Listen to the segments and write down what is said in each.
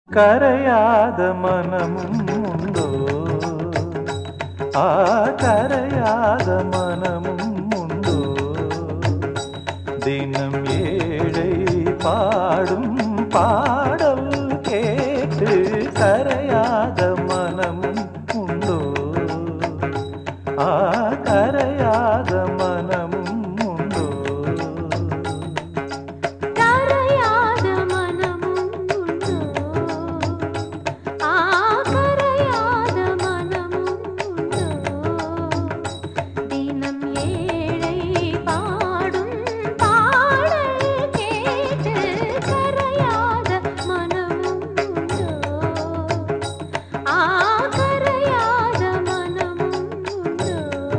கரையாத மனமும் உண்டோ ஆ கரையாத மனமும் உண்டோ தினம் ஏழை பாடும் பாடல் கேட்டு கரையாத மனமும் உண்டோ ஆ கரையாத மனமும் உண்டோ கரையாத மனமும் உண்டோ ஆ கரையாத மனமும் உண்டோ தினம் ஏழை பாடும் பாடல் கேட்டு கரையாத மனமும் உண்டோ ஆ கரையாத மனமும் உண்டோ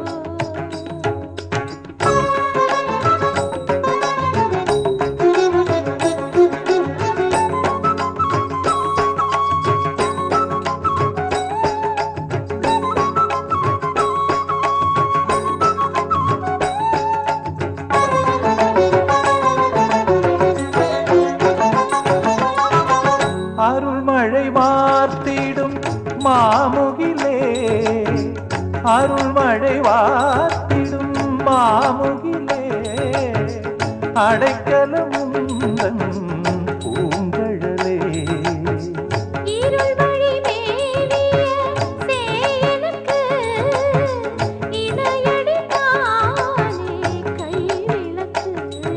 அருள்மழை வார்த்திடும் மாமுகிலே அருள்மழை வார்த்திடும் மாமுகிலே அடைக்கலம் உந்தன் பூங்கழலே இருள் வழி மேவிய சேயனுக்கு இணையடி தானே கைவிளக்கு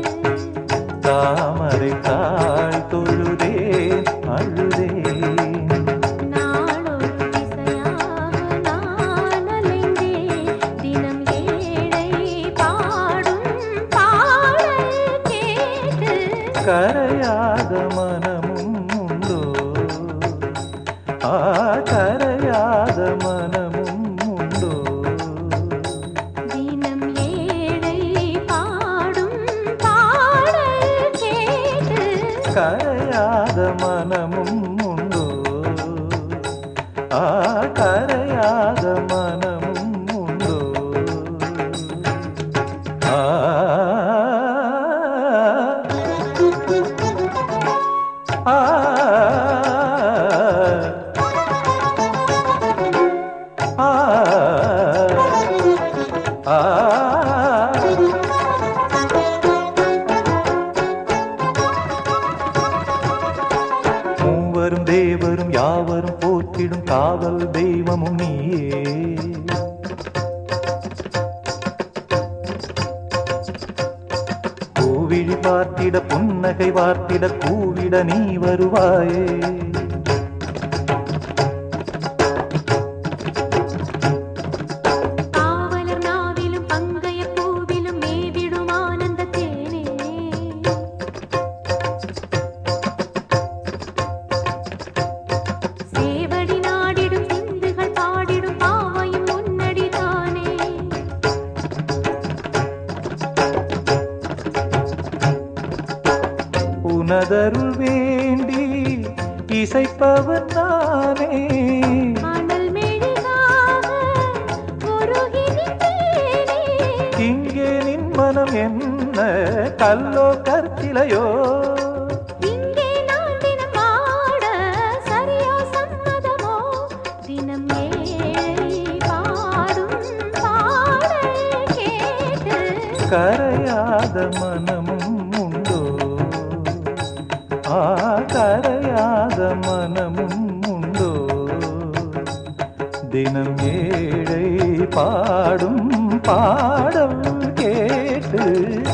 தாமரை தாழ் தொழுதேன் அழுதேன் நாளொரு திசையாக நான் அலைந்தேன் தினம் ஏழை பாடும் பாடல் கேட்டு கரையாத மனமும் உண்டோ ஆ கரையாத மனமும் உண்டோ தினம் ஏழை பாடும் பாடல் கேட்டு கரையாத மனமும் உண்டோ ஆ கரையாத மனமும் உண்டோ ஆ ஆ ஆ ஆ மூவரும் தேவரும் யாவரும் போற்றிடும் காவல் தெய்வமும் நீயே கோவிழி பார்த்திட புன்னகை வார்த்திட கூவிட நீ வருவாயே காவலர் நாவிலும் பங்கைய பூவிலும் மேவிடும் ஆனந்த தேனே சேவடி நாடிடும் சிந்துகள் பாடிடும் பாவையும் முன்னடிதானே உனதருள் வேண்டி இசைப்பவன் நானே மணல் மெழுகாக உருகி நின்றேனே இங்கே நின் மனம் என்ன கல்லோ கற்கிலையோ இங்கே நான் தினம் ஆட சரியோ சம்மதமோ தினம் ஏழை பாடும் பாடல் கேட்டு கரையாத மனமும் உண்டோ ஆ கரையாத மனமும் உண்டோ தினம் ஏழை பாடும் பாடல் கேட்டு